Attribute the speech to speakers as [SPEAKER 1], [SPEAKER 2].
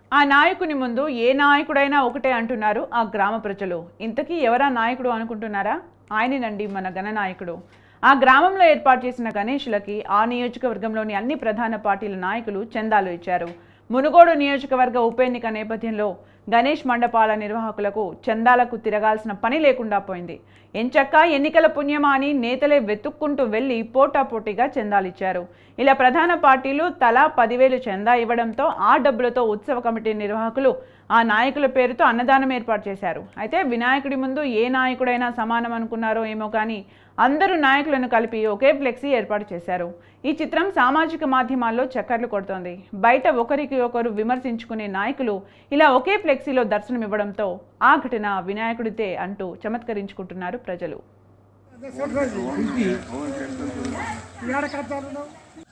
[SPEAKER 1] ఆ నాయకుని ముందు ఏ నాయకుడైనా ఒకటే అంటున్నారు ఆ గ్రామ ప్రజలు ఇంతకీ ఎవరా నాయకుడు అనుకుంటున్నారా ఆయనేనండి మన గణనాయకుడు ఆ గ్రామంలో ఏర్పాటు చేసిన గణేషులకి ఆ నియోజకవర్గంలోని అన్ని ప్రధాన పార్టీల నాయకులు చందాలు ఇచ్చారు మునుగోడు నియోజకవర్గ ఉప ఎన్నిక నేపథ్యంలో గణేష్ మండపాల నిర్వాహకులకు చందాలకు తిరగాల్సిన పని లేకుండా పోయింది ఎంచక్క ఎన్నికల పుణ్యమా అని నేతలే వెతుక్కుంటూ వెళ్లి పోటాపోటీగా చందాలిచ్చారు ఇలా ప్రధాన పార్టీలు తలా పదివేలు చందా ఇవ్వడంతో ఆ డబ్బులతో ఉత్సవ కమిటీ నిర్వాహకులు ఆ నాయకుల పేరుతో అన్నదానం ఏర్పాటు చేశారు అయితే వినాయకుడి ముందు ఏ నాయకుడైనా సమానం అనుకున్నారో ఏమో కానీ అందరూ నాయకులను కలిపి ఒకే ఫ్లెక్సీ ఏర్పాటు చేశారు ఈ చిత్రం సామాజిక మాధ్యమాల్లో చక్కర్లు కొడుతోంది బయట ఒకరికి ఒకరు విమర్శించుకునే నాయకులు ఇలా ఒకే ఫ్లెక్సీలో దర్శనమివ్వడంతో ఆ ఘటన వినాయకుడితే అంటూ చమత్కరించుకుంటున్నారు ప్రజలు
[SPEAKER 2] అదే చూడరాజు ఇంటి ఏడ కడతారు